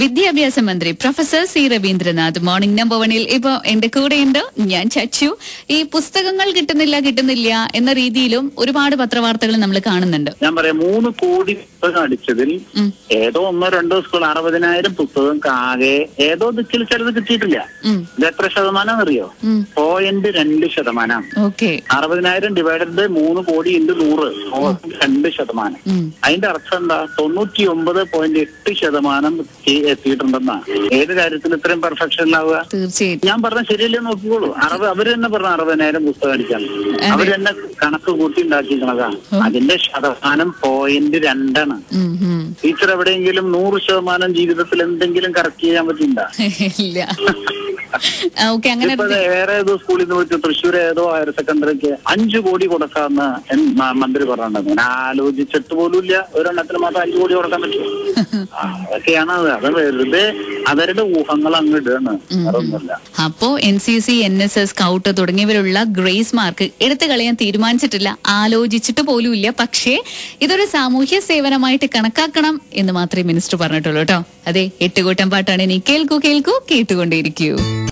വിദ്യാഭ്യാസ മന്ത്രി professor C Raveendranath morning number വണിൽ ഇപ്പൊ എന്റെ കൂടെയുണ്ട് ഞാൻ ചച്ചു ഈ പുസ്തകങ്ങൾ കിട്ടുന്നില്ല കിട്ടുന്നില്ല എന്ന രീതിയിലും ഒരുപാട് പത്രവാർത്തകൾ നമ്മൾ കാണുന്നുണ്ട് ഞാൻ പറയാം മൂന്ന് കോടി പുസ്തകം അടിച്ചതിൽ ഉം. ഏതോ ഒന്നോ രണ്ടോ സ്കൂൾ അറുപതിനായിരം പുസ്തകം ആകെ ഏതോ ദിക്കിൽ ചിലത് കിട്ടിയിട്ടില്ല ഉം. ഇത് എത്ര ശതമാനം അറിയോ ഉം. പോയിന്റ് രണ്ട് ശതമാനം ഓക്കെ അറുപതിനായിരം ഡിവൈഡഡ് ബൈ മൂന്ന് കോടി ഇൻറ്റു നൂറ് പോയിന്റ് രണ്ട് ശതമാനം ഉം. അതിന്റെ അർത്ഥം എന്താ തൊണ്ണൂറ്റി ഒമ്പത് പോയിന്റ് എട്ട് ശതമാനം എത്തി- എത്തിയിട്ടുണ്ടെന്നാ ഏത് കാര്യത്തിൽ ഇത്രയും പെർഫെക്ഷൻ ഉണ്ടാവുക തീർച്ചയായിട്ടും ഞാൻ പറഞ്ഞ ശരിയല്ലേ നോക്കിക്കോളൂ അറുപത് അവര് തന്നെ പറഞ്ഞ അറുപതിനായിരം പുസ്തകം അടിക്കാൻ അവര് തന്നെ കണക്ക് കൂട്ടി ഉണ്ടാക്കിക്കണതാ അതിന്റെ ശതമാനം പോയിന്റ് രണ്ടാണ് ഉം, ഉം. ടീച്ചർ എവിടെയെങ്കിലും നൂറ് ശതമാനം ജീവിതത്തിൽ എന്തെങ്കിലും കറക്റ്റ് ചെയ്യാൻ പറ്റില്ല ഇല്ല ഓക്കെ അങ്ങനെ ഇപ്പൊ ദേ വേറെ ഏതോ സ്കൂളിൽ നിന്ന് പോയിട്ട് തൃശ്ശൂർ ഏതോ ഹയർ സെക്കൻഡറിക്ക് അഞ്ചു കോടി കൊടുക്കാന്ന് എൻ- മ- മന്ത്രി പറഞ്ഞിട്ടുണ്ട് ഞാൻ ആലോചിച്ചിട്ട് പോലും ഇല്ല ഒരെണ്ണത്തിന് മാത്രം അഞ്ചു കോടി കൊടുക്കാൻ പറ്റും ആ, അതൊക്കെയാണ് അത് അത് വെറുതെ അവരുടെ ഊഹങ്ങൾ അങ്ങ് ഇടുകയാണ് അതൊന്നുമില്ല അപ്പോ N C C N S S scout തുടങ്ങിയവരുള്ള ഗ്രേസ് മാർക്ക് എടുത്തു കളയാൻ തീരുമാനിച്ചിട്ടില്ല ആലോചിച്ചിട്ട് പോലുമില്ല പക്ഷേ ഇതൊരു സാമൂഹ്യ സേവനമായിട്ട് കണക്കാക്കണം എന്ന് മാത്രമേ മിനിസ്റ്റർ പറഞ്ഞിട്ടുള്ളൂ കേട്ടോ അതെ എട്ടുകൂട്ടം പാട്ടാണ് ഇനി കേൾക്കൂ കേൾക്കൂ കേട്ടുകൊണ്ടേയിരിക്കൂ